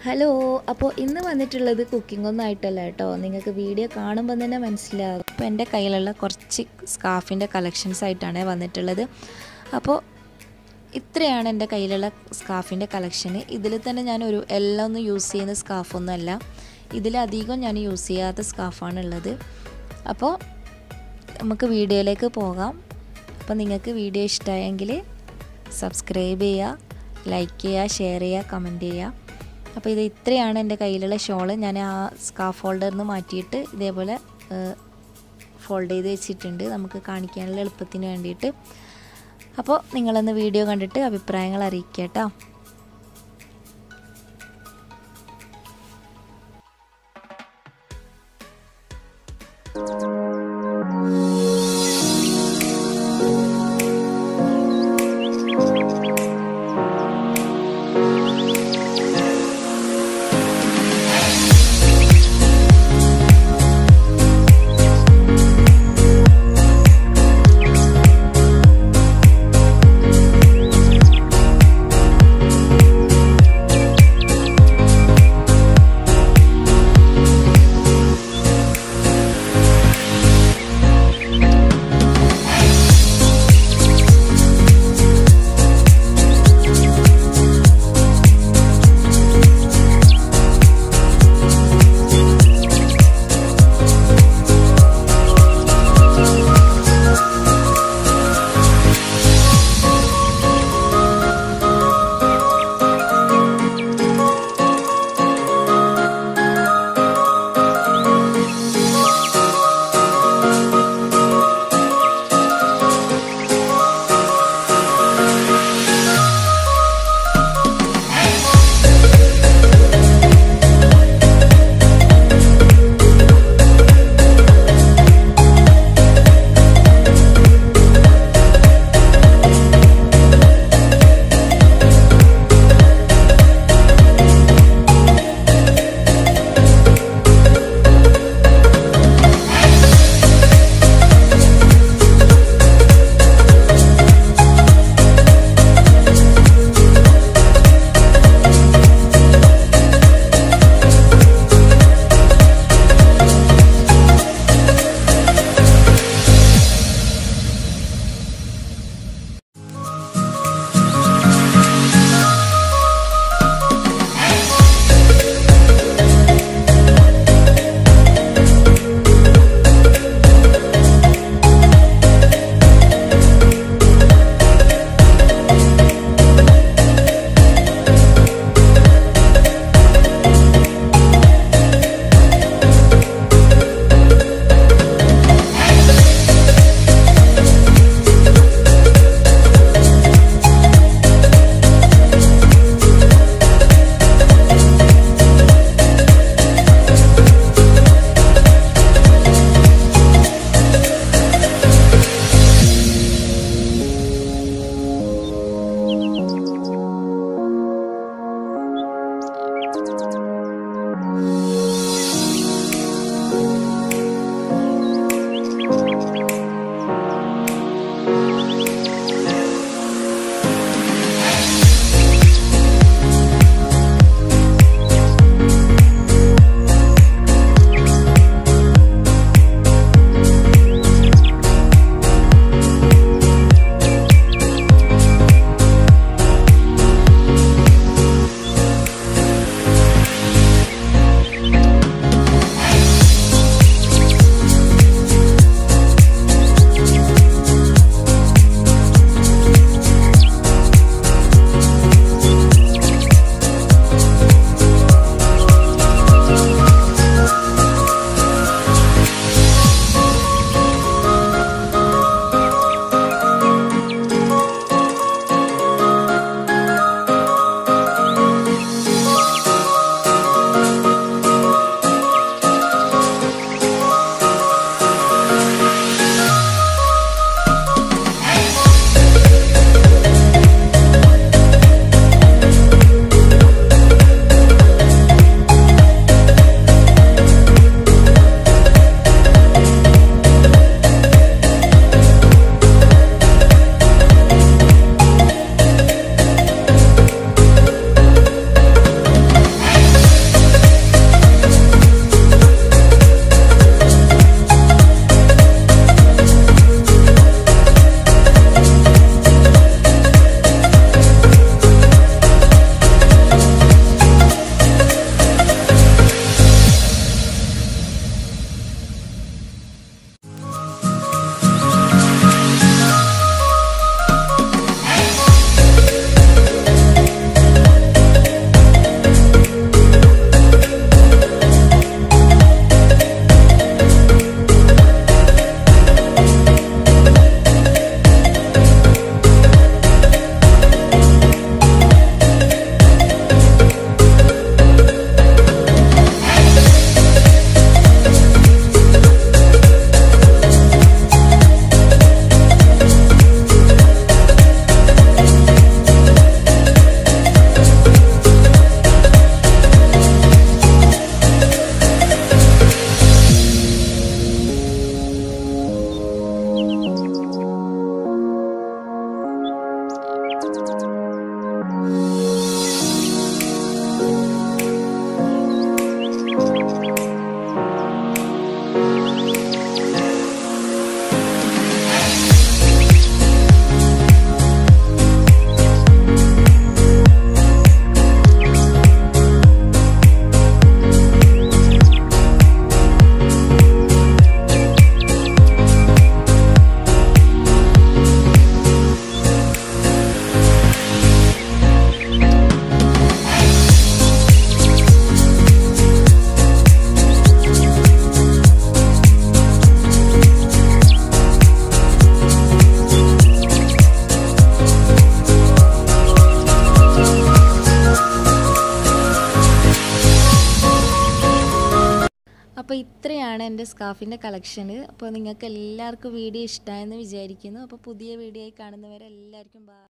hello അപ്പോൾ ഇന്ന് വന്നിട്ടുള്ളത് കുക്കിംഗ് ഒന്നും ആയിട്ടല്ല കേട്ടോ നിങ്ങൾക്ക് വീഡിയോ കാണുമ്പോൾ തന്നെ മനസ്സിലാകും അപ്പോൾ എൻ്റെ കയ്യിലുള്ള കുറച്ച് സ്കാർഫിൻ്റെ കളക്ഷൻസ് ആയിട്ടാണ് വന്നിട്ടുള്ളത് അപ്പോൾ ഇത്രയാണ് എൻ്റെ കയ്യിലുള്ള സ്കാർഫിൻ്റെ കളക്ഷന് ഇതിൽ തന്നെ ഞാൻ ഒരു എല്ലാം ഒന്നും യൂസ് ചെയ്യുന്ന സ്കാർഫൊന്നുമല്ല ഇതിലധികം ഞാൻ യൂസ് ചെയ്യാത്ത സ്കാർഫാണ് ഉള്ളത് അപ്പോൾ നമുക്ക് വീഡിയോയിലേക്ക് പോകാം അപ്പോൾ നിങ്ങൾക്ക് വീഡിയോ ഇഷ്ടമായെങ്കിൽ സബ്സ്ക്രൈബ് ചെയ്യുക ലൈക്ക് ചെയ്യുക ഷെയർ ചെയ്യുക കമൻറ്റ് ചെയ്യുക അപ്പോൾ ഇത് ഇത്രയാണ് എൻ്റെ കയ്യിലുള്ള ഷോള് ഞാൻ ആ സ്കാർഫ് ഹോൾഡറിൽ നിന്ന് മാറ്റിയിട്ട് ഇതേപോലെ ഫോൾഡ് ചെയ്ത് വെച്ചിട്ടുണ്ട് നമുക്ക് കാണിക്കാനുള്ള എളുപ്പത്തിന് വേണ്ടിയിട്ട് അപ്പോൾ നിങ്ങളൊന്ന് വീഡിയോ കണ്ടിട്ട് അഭിപ്രായങ്ങൾ അറിയിക്കുക കേട്ടോ അപ്പോൾ ഇത്രയാണ് എൻ്റെ സ്കാർഫിൻ്റെ കളക്ഷന് അപ്പോൾ നിങ്ങൾക്ക് എല്ലാവർക്കും വീഡിയോ ഇഷ്ടമായെന്ന് വിചാരിക്കുന്നു അപ്പോൾ പുതിയ വീഡിയോ ആയി കാണുന്നവരെ എല്ലാവർക്കും ബാ